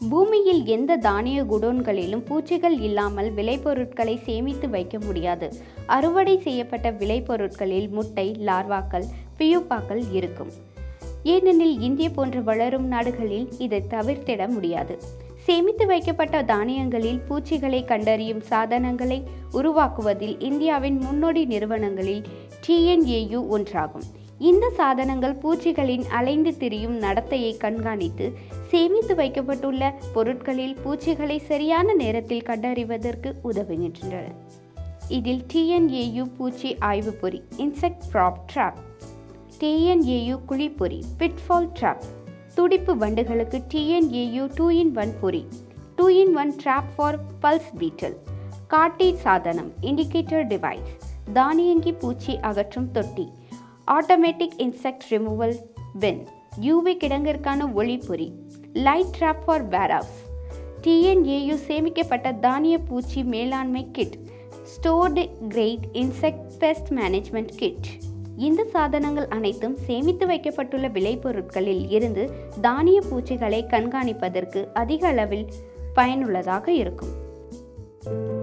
பூமியில் எந்த தானிய குடோன்களிலும் பூச்சிகள் இல்லாமல் விளைபொருட்களை சேமித்து வைக்க முடியாது அறுவடை செய்யப்பட்ட விளைபொருட்களில் முட்டை லார்வாக்கள் பியூப்பாக்கள் இருக்கும் ஏனெனில் இந்திய போன்ற வளரும் நாடுகளில் இதை தவிர்த்திட முடியாது சேமித்து வைக்கப்பட்ட தானியங்களில் பூச்சிகளை கண்டறியும் சாதனங்களை உருவாக்குவதில் இந்தியாவின் முன்னோடி நிறுவனங்களில் டிஎன்ஏயு ஒன்றாகும் இந்த சாதனங்கள் பூச்சிகளின் அலைந்து திரியும் நடத்தையை கண்காணித்து சேமித்து வைக்கப்பட்டுள்ள பொருட்களில் பூச்சிகளை சரியான நேரத்தில் கண்டறிவதற்கு உதவுகின்றன இதில் டிஎன்ஏயு பூச்சி ஆய்வு பொறி இன்செக்ட் ப்ராப் ட்ராப் டிஎன்ஏயு குழிப்பொறி பிட்ஃபால் ட்ராப் துடிப்பு வண்டுகளுக்கு டிஎன்ஏயு டூ இன் ஒன் பொறி two in one trap for pulse beetle காட்டி சாதனம் இண்டிகேட்டர் டிவைஸ் தானியங்கி பூச்சி அகற்றும் தொட்டி automatic insect removal bin UV கிடங்கிற்கான ஒளிப்பொறி light trap for warehouse TNAU சேமிக்கப்பட்ட தானிய பூச்சி மேலாண்மை kit stored grain insect pest management kit இந்த சாதனங்கள் அனைத்தும் சேமித்து வைக்கப்பட்டுள்ள விளைபொருட்களில் இருந்து தானிய பூச்சிகளை கண்காணிப்பதற்கு அதிக அளவில் பயனுள்ளதாக இருக்கும்